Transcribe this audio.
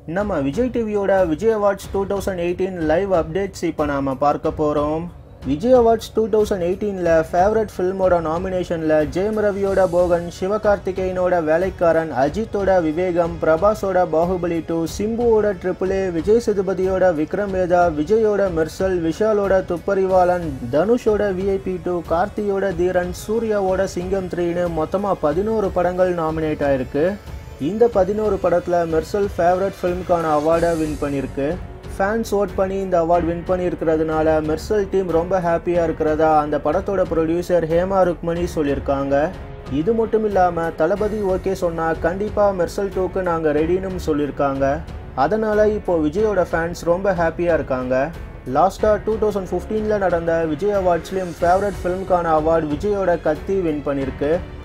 நம்ம விஜய் டிவியோட Vijay awards two thousand eighteen live updates இப்போ நாம் பார்க்க போகிறோம் விஜய் அவார்ட்ஸ் டூ தௌசண்ட் எயிட்டீனில் ஃபேவரட் ஃபில்மோட நாமினேஷனில் ஜெயம் ரவியோட போகன் சிவகார்த்திகேயனோட வேலைக்காரன் அஜித்தோட விவேகம் பிரபாஸோட பாகுபலி டூ சிம்புவோட ட்ரிபிள் ஏ விஜய் சேதுபதியோட விக்ரம் வேதா விஜயோட மெர்சல் விஷாலோட துப்பறிவாளன் தனுஷோட விஐபி டூ கார்த்தியோட தீரன் சூர்யாவோட சிங்கம் த்ரீன்னு மொத்தமாக பதினோரு படங்கள் நாமினேட் ஆயிருக்கு இந்த பதினோரு படத்தில் மெர்சல் ஃபேவரட் ஃபிலிம்க்கான அவார்டை வின் பண்ணியிருக்கு ஃபேன்ஸ் ஓட் பண்ணி இந்த அவார்ட் வின் பண்ணியிருக்கிறதுனால மெர்சல் டீம் ரொம்ப ஹாப்பியாக இருக்கிறதா அந்த படத்தோட ப்ரொடியூசர் ஹேமா ருக்மணி சொல்லியிருக்காங்க இது மட்டும் இல்லாமல் தளபதி ஓகே சொன்னால் கண்டிப்பாக மெர்சல் டூக்கு நாங்கள் ரெடின்னு சொல்லியிருக்காங்க அதனால் இப்போ விஜயோட ஃபேன்ஸ் ரொம்ப ஹாப்பியாக இருக்காங்க லாஸ்ட்டாக டூ தௌசண்ட் ஃபிஃப்டீனில் நடந்த விஜய் அவார்ட்ஸ்லேயும் ஃபேவரட் ஃபிலிம்க்கான அவார்டு விஜயோட கத்தி வின் பண்ணியிருக்கு